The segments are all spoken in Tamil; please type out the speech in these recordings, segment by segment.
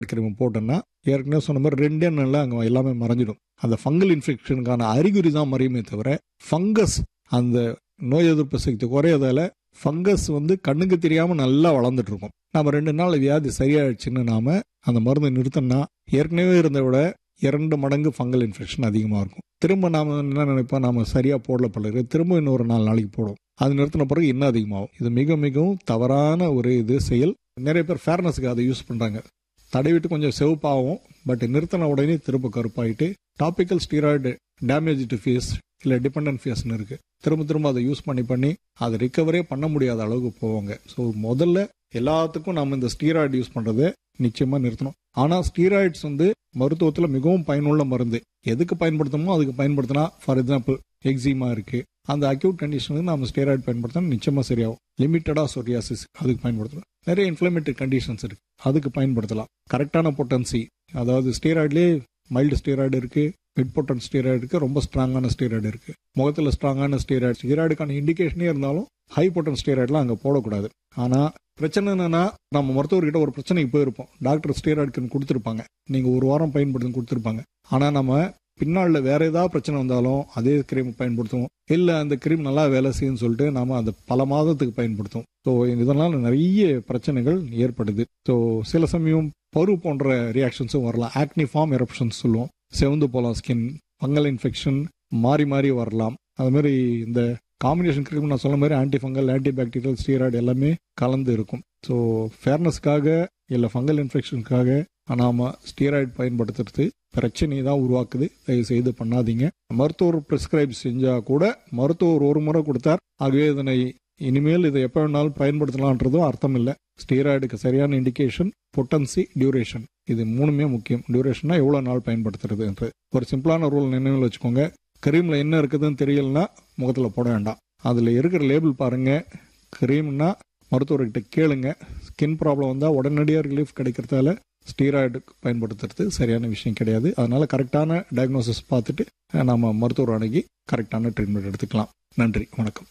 கிருமி போட்டோம்னா ஏற்கனவே சொன்ன மாதிரி ரெண்டே நாளில் அங்கே எல்லாமே மறைஞ்சிடும் அந்த ஃபங்கல் இன்ஃபெக்ஷனுக்கான அறிகுறி தான் மறையுமே தவிர ஃபங்கஸ் அந்த நோய் எதிர்ப்பு சக்தி குறையதால ஃபங்கஸ் வந்து கண்ணுக்கு தெரியாம நல்லா வளர்ந்துட்டு இருக்கும் நம்ம ரெண்டு நாள் வியாதி சரியாயிடுச்சுன்னு நாம அந்த மருந்தை நிறுத்தோம்னா ஏற்கனவே இருந்த விட இரண்டு மடங்கு ஃபங்கல் இன்ஃபெக்ஷன் அதிகமாக இருக்கும் திரும்ப நாம என்ன நினைப்போம் நாம சரியா போடல பிறகு திரும்ப இன்னொரு நாலு நாளைக்கு போடும் அது நிறுத்தின பிறகு இன்னும் அதிகமாகும் இது மிக மிகவும் தவறான ஒரு இது செயல் நிறைய பேர் ஃபேர்னஸுக்கு அதை யூஸ் பண்றாங்க தடவிட்டு கொஞ்சம் செவப்பாகும் பட் நிறுத்தின உடனே திரும்ப கருப்பாயிட்டு topical steroid damage to face இல்லை டிபெண்டன்ட் ஃபேஸ்னு இருக்கு திரும்ப திரும்ப அதை யூஸ் பண்ணி பண்ணி அதை ரிகவரே பண்ண முடியாத அளவுக்கு போவாங்க ஸோ முதல்ல எல்லாத்துக்கும் நம்ம இந்த ஸ்டீராய்டு யூஸ் பண்றதை நிச்சயமா நிறுத்தணும் ஆனா ஸ்டீராய்ட்ஸ் வந்து மருத்துவத்துல மிகவும் பயனுள்ள மருந்து எதுக்கு பயன்படுத்தணுமோ அதுக்கு பயன்படுத்தினா ஃபார் எக்ஸாம்பிள் எக்ஸிமா இருக்கு அந்த அக்யூட் கண்டிஷனுக்கு நம்ம ஸ்டீராய்டு பயன்படுத்தினா நிச்சயமா சரியாகும் லிமிட்டடா சொரியாசிஸ் அதுக்கு பயன்படுத்தலாம் நிறைய இன்ஃபிளமேட்டரி கண்டிஷன்ஸ் இருக்கு அதுக்கு பயன்படுத்தலாம் கரெக்டான பொட்டன்சி அதாவது ஸ்டீராய்ட்லேயே மைல்டு ஸ்டீராய்டு இருக்கு மிட் பொட்டன் ஸ்டீராய்டு இருக்கு ரொம்ப ஸ்ட்ராங்கான ஸ்டீராய்டு இருக்கு முகத்துல ஸ்ட்ராங்கான ஸ்டீராய்டு ஸ்டீராய்டுக்கான இண்டிகேஷனே இருந்தாலும் ஹை பொட்டன் ஸ்டீராய்டுலாம் அங்கே போடக்கூடாது ஆனா பிரச்சனை என்னன்னா நம்ம மருத்துவர்கிட்ட ஒரு பிரச்சனைக்கு போயிருப்போம் டாக்டர் ஸ்டீராய்டுக்குன்னு கொடுத்துருப்பாங்க நீங்க ஒரு வாரம் பயன்படுத்தி கொடுத்துருப்பாங்க ஆனா நம்ம பின்னால வேற ஏதாவது பிரச்சனை வந்தாலும் அதே கிரீம் பயன்படுத்துவோம் இல்ல அந்த கிரீம் நல்லா வேலை செய்யும்னு சொல்லிட்டு நாம அந்த பல மாதத்துக்கு பயன்படுத்துவோம் ஸோ இதனால நிறைய பிரச்சனைகள் ஏற்படுது ஸோ சில சமயம் பரு போன்ற ரியாக்ஷன்ஸும் வரலாம் ஆக்னி ஃபார்ம் எரப்ஷன்ஸ் சொல்லுவோம் செவந்து போகலாம் ஸ்கின் ஃபங்கல் இன்ஃபெக்ஷன் மாறி மாறி வரலாம் அது மாதிரி இந்த காம்பினேஷன் கிரீம் நான் சொன்ன மாதிரி anti fungal anti bacterial steroid எல்லாமே கலந்து இருக்கும் ஸோ ஃபேர்னஸ்க்காக இல்லை ஃபங்கல் இன்ஃபெக்ஷனுக்காக நாம ஸ்டீராய்டு பயன்படுத்துறது பிரச்சனையை தான் உருவாக்குது தயவு செய்து பண்ணாதீங்க மருத்துவர் பிரிஸ்கிரைப் செஞ்சா கூட மருத்துவர் ஒரு முறை கொடுத்தார் ஆகவே இதனை இனிமேல் இதை எப்போ வேணாலும் பயன்படுத்தலான்றதும் அர்த்தம் இல்லை ஸ்டீராய்டுக்கு சரியான இண்டிகேஷன் பொட்டன்சி டியூரேஷன் இது மூணுமே முக்கியம் டியூரேஷன்னா எவ்வளோ நாள் பயன்படுத்துறது என்று ஒரு சிம்பிளான ரூல் நினைவில் வச்சுக்கோங்க கிரீம்ல என்ன இருக்குதுன்னு தெரியலன்னா முகத்துல போட வேண்டாம் அதுல இருக்கிற லேபிள் பாருங்க கிரீம்னா மருத்துவர்கிட்ட கேளுங்க ஸ்கின் ப்ராப்ளம் வந்தால் உடனடியாக ரிலீஃப் கிடைக்கிறதால ஸ்டீராய்டு பயன்படுத்துறது சரியான விஷயம் கிடையாது அதனால கரெக்டான டயக்னோசிஸ் பார்த்துட்டு நாம மருத்துவர் அணுகி கரெக்டான ட்ரீட்மெண்ட் எடுத்துக்கலாம் நன்றி வணக்கம்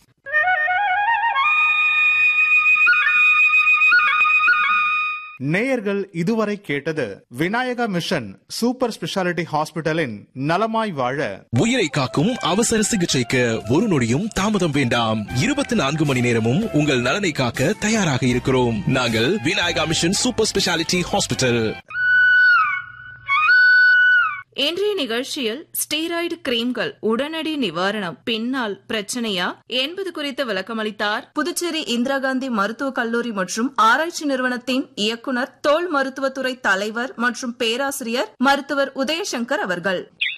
நேயர்கள் இதுவரை கேட்டது விநாயகா மிஷன் சூப்பர் ஸ்பெஷாலிட்டி ஹாஸ்பிட்டலின் நலமாய் வாழ உயிரை காக்கும் அவசர சிகிச்சைக்கு ஒரு நொடியும் தாமதம் வேண்டாம் இருபத்தி நான்கு மணி நேரமும் உங்கள் நலனை காக்க தயாராக இருக்கிறோம் நாங்கள் Vinayaka mission super speciality hospital இன்றைய நிகழ்ச்சியில் ஸ்டீராய்டு கிரீம்கள் உடனடி நிவாரணம் பின்னால் பிரச்சனையா என்பது குறித்து விளக்கமளித்தார் புதுச்சேரி இந்திரா காந்தி மருத்துவக் கல்லூரி மற்றும் ஆராய்ச்சி நிறுவனத்தின் இயக்குனர் தோல் மருத்துவத்துறை தலைவர் மற்றும் பேராசிரியர் மருத்துவர் உதயசங்கர் அவர்கள்